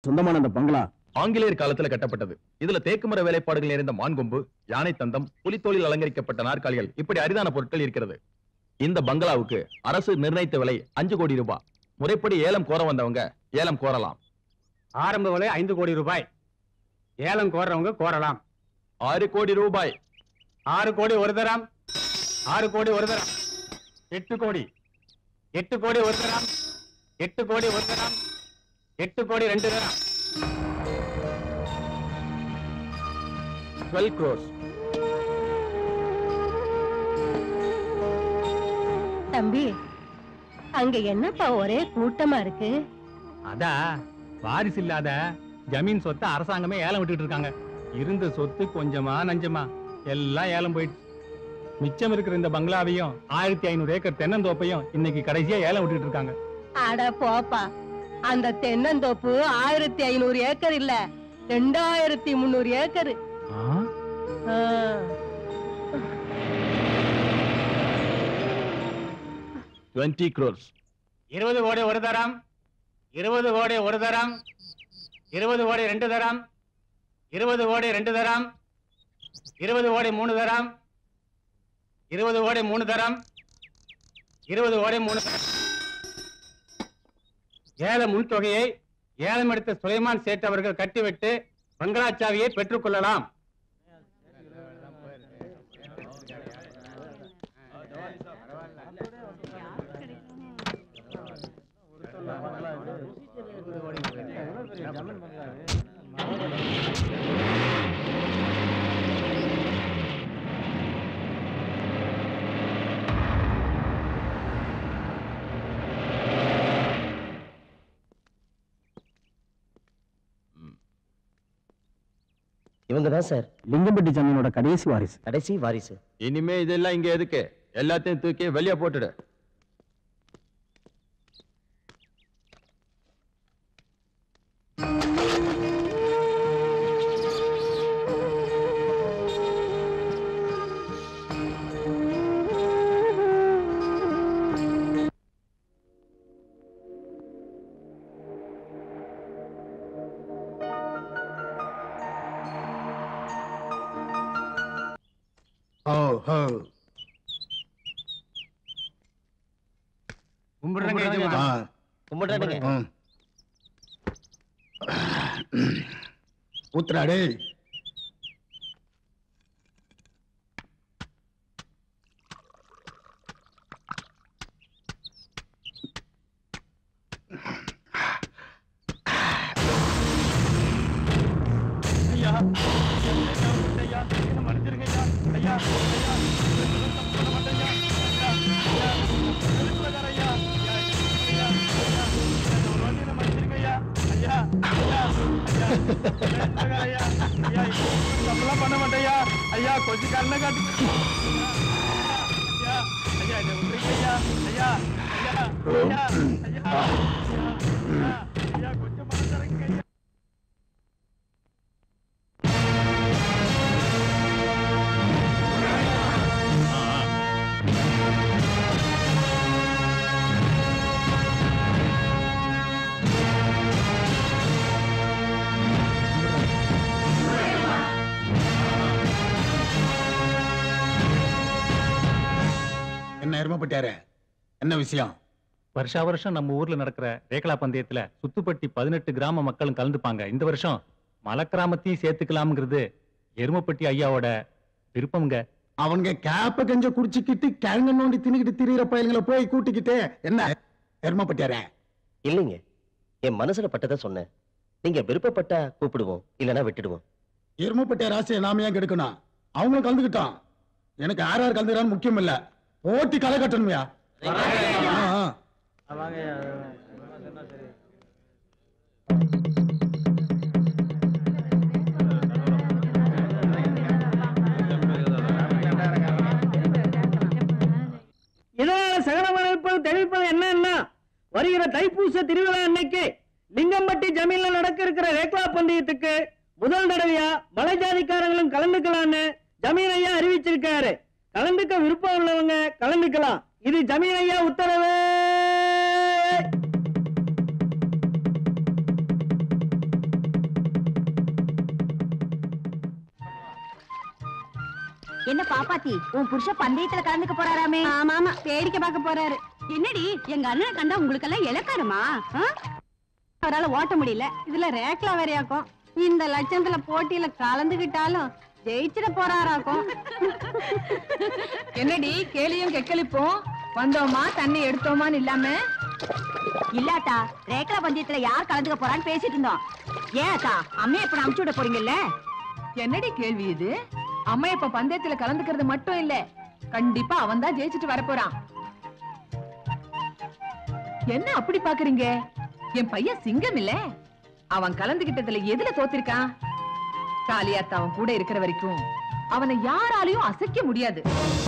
சொந்தமான அந்த பங்களா ஆங்கிலேயர் காலத்துல கட்டப்பட்டது இதுல தேக்குமர வேலைப்பாடுகள் நிறைந்த மான்கொம்பு யானை தந்தம் புலித்தோலில் அலங்கரிக்கப்பட்ட நாற்காலிகள் இப்படி அரிதான பொருட்கள் இருக்கிறது இந்த பங்களாவுக்கு அரசு நிர்ணயித்த விலை அஞ்சு கோடி ரூபாய் முறைப்படி ஏலம் கோர வந்தவங்க ஏலம் கோரலாம் ஆரம்ப விலை ஐந்து கோடி ரூபாய் ஏலம் கோர்றவங்க கோரலாம் ஆறு கோடி ரூபாய் ஆறு கோடி ஒரு தரம் ஆறு கோடி ஒரு தரம் எட்டு கோடி எட்டு கோடி ஒரு தரம் எட்டு கோடி ஒரு தரம் எட்டு கோடி ரெண்டு தரம் டுவெல் crores தம்பி அங்க என்னப்பா ஒரே கூட்டமா இருக்கு அதா வாரிசு இல்லாத ஜமீன் சொத்தை அரசாங்கமே ஏலம் விட்டுட்டு இருக்காங்க இருந்த சொத்து கொஞ்சமா நஞ்சமா எல்லாம் ஏலம் போயிடுச்சு மிச்சம் இருக்கிற இந்த பங்களாவையும் ஆயிரத்தி ஐநூறு ஏக்கர் தென்னந்தோப்பையும் இன்னைக்கு கடைசியா ஏலம் விட்டுட்டு இருக்காங்க அட போப்பா அந்த தென்னந்தோப்பு ஆயிரத்தி ஐநூறு ஏக்கர் இல்ல ரெண்டாயிரத்தி முந்நூறு ஏக்கர் டுவெண்ட்டி crores இருபது கோடி ஒரு தரம் இருபது கோடி ஒரு தரம் இருபது கோடி ரெண்டு தரம் இருபது கோடி ரெண்டு தரம் இருபது கோடி மூணு தரம் இருபது கோடி மூணு தரம் இருபது கோடி மூணு தரம் ஏல முன்தொகையை ஏலம் எடுத்த சுலைமான் சேட் அவர்கள் கட்டிவிட்டு பங்களாச்சாவியை பெற்றுக் கொள்ளலாம் இவங்க தான் சார் லிங்கம்பட்டி ஜமீனோட கடைசி வாரிசு கடைசி வாரிசு இனிமே இதெல்லாம் இங்க எதுக்கு எல்லாத்தையும் தூக்கி வெளியே போட்டுடு ஓ ஹோ கும்பிடுறேங்க எஜமான். கும்பிடுறானுங்க ஊத்துறாடே பண்ண மாட்டேயா ஐயா கொஞ்சம் கண்ணை காட்டு ஐயா ஐயா என்னை விட்டுருங்க ஐயா ஐயா ஐயா ஐயா ஐயா ஐயா ஐயா கொஞ்சம் மனசு இறங்குங்க ஐயா என்ன எருமப்பட்டாரு என்ன விஷயம் வருஷா வருஷம் நம்ம ஊர்ல நடக்கிற ரேகலா பந்தயத்துல சுத்துப்பட்டி பதினெட்டு கிராம மக்களும் கலந்துப்பாங்க இந்த வருஷம் மலை கிராமத்தையும் சேர்த்துக்கலாம்ங்கிறது எருமப்பட்டி ஐயாவோட விருப்பம்ங்க அவங்க கேப்ப கஞ்ச குடிச்சுக்கிட்டு கிழங்கு நோண்டி தின்னுக்கிட்டு திரியிற பயலுங்களை போய் கூட்டிக்கிட்டு என்ன எருமப்பட்டாரே இல்லைங்க என் மனசுல பட்டதை சொன்னேன் நீங்க விருப்பப்பட்டா கூப்பிடுவோம் இல்லனா விட்டுடுவோம் எருமப்பட்ட ராசியை நாம ஏன் கெடுக்கணும் அவங்களும் கலந்துக்கிட்டான் எனக்கு யார் யார் கலந்துக்கிறான்னு முக்கியம் இல்ல போட்டி களை கட்டணுமையா ஆ, ஆ. இதனால சகலம் அமைப்பது தெரிவிப்பது என்னன்னா வருகிற தைப்பூச திருவிழா அன்னைக்கு லிங்கம்பட்டி ஜமீன்ல நடக்க இருக்கிற ரேக்லா பந்தயத்துக்கு முதல் தடவையா மலை ஜாதிக்காரங்களும் கலந்துக்கலாம்னு ஜமீன் ஐயா அறிவிச்சிருக்காரு கலந்துக்க விருப்பம் உள்ளவங்க கலந்துக்கலாம் இது ஜமீன் ஐயா உத்தரவு என்ன பாப்பாத்தி உன் புருஷ பந்தயத்துல கலந்துக்க போறாராமே ஆமா ஆமா வேடிக்கை பார்க்க போறாரு என்னடி எங்க அண்ணனை கண்டா உங்களுக்கு எல்லாம் இழக்காருமா அவரால ஓட்ட முடியல இதுல ரேக்லா வேறையாக்கும் இந்த லட்சத்துல போட்டியில கலந்துகிட்டாலும் ஜெயிச்சிட போறாராக்கும் என்னடி கேலியும் கெக்களிப்பும் வந்தோமா தண்ணி எடுத்தோமான்னு இல்லாம இல்லாத்தா ரேக்லா பந்தயத்துல யார் கலந்துக்க போறான்னு பேசிட்டு இருந்தோம் ஏன் அத்தா அம்மையை இப்ப அமுச்சு விட போறீங்கல்ல என்னடி கேள்வி இது அம்மா இப்ப பந்தயத்துல கலந்துக்கிறது மட்டும் இல்ல கண்டிப்பா அவன் தான் ஜெயிச்சுட்டு வரப்போறான் என்ன அப்படி பாக்குறீங்க என் பையன் சிங்கம் இல்ல அவன் கலந்துகிட்டதுல எதுல தோத்திருக்கான் காளியாத்தா அவன் கூட இருக்கிற வரைக்கும் அவனை யாராலையும் அசைக்க முடியாது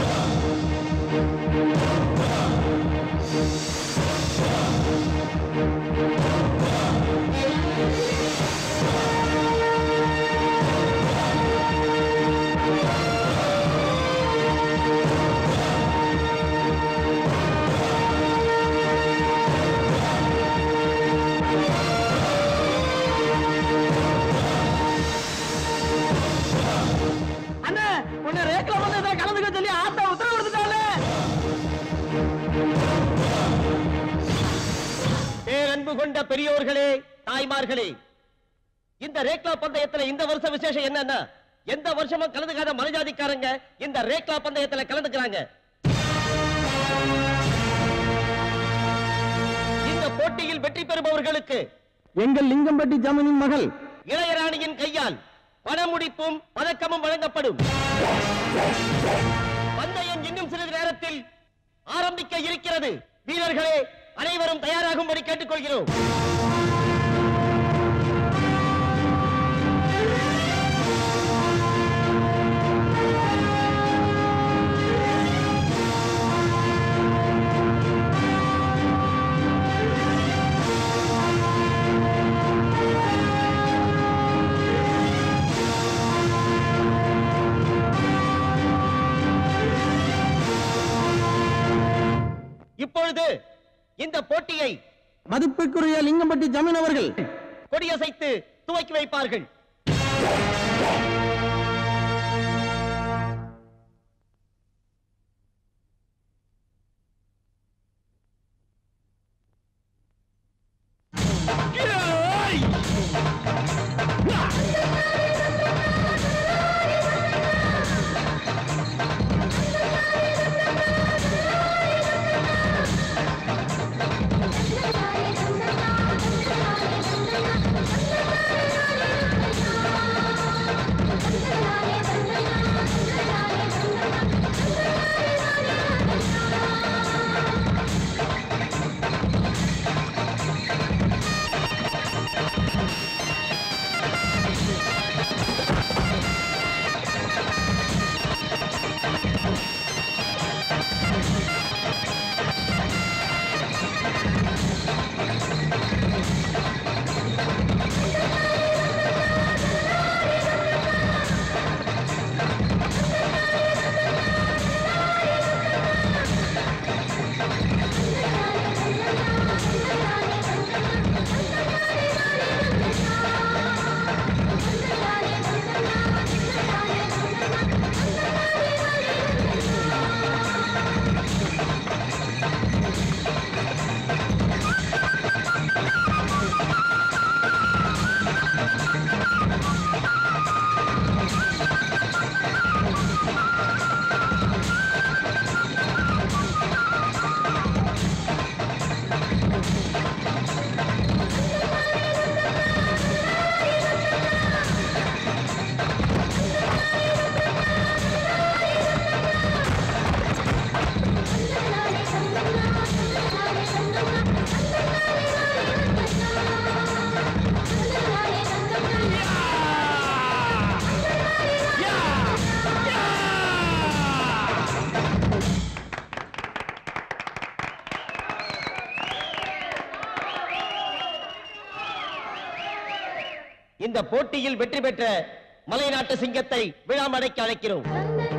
அண்ணா உன்னை ரேக்ல வந்து இதை கலந்துக்க சொல்லி ஆத்தா உத்தரவு கொடுத்துட்டாலே பேரன்பு கொண்ட பெரியோர்களே தாய்மார்களே இந்த ரேக்லா பந்தயத்துல இந்த வருஷ விசேஷம் என்னன்னா எந்த வருஷமும் கலந்துக்காத மலைஜாதிக்காரங்க இந்த ரேக்லா பந்தயத்துல கலந்துக்கிறாங்க இந்த போட்டியில் வெற்றி பெறுபவர்களுக்கு எங்கள் லிங்கம்பட்டி ஜமீனின் மகள் இளையராணியின் கையால் பணமுடிப்பும் பதக்கமும் வழங்கப்படும் பந்தயம் இன்னும் சிறிது நேரத்தில் ஆரம்பிக்க இருக்கிறது வீரர்களே அனைவரும் தயாராகும்படி கேட்டுக்கொள்கிறோம் இப்பொழுது இந்த போட்டியை மதிப்புக்குரிய லிங்கம்பட்டி ஜமீன் அவர்கள் கொடியசைத்து துவக்கி வைப்பார்கள் இந்த போட்டியில் வெற்றி பெற்ற மலைநாட்டு சிங்கத்தை விழாமடைக்கு அழைக்கிறோம்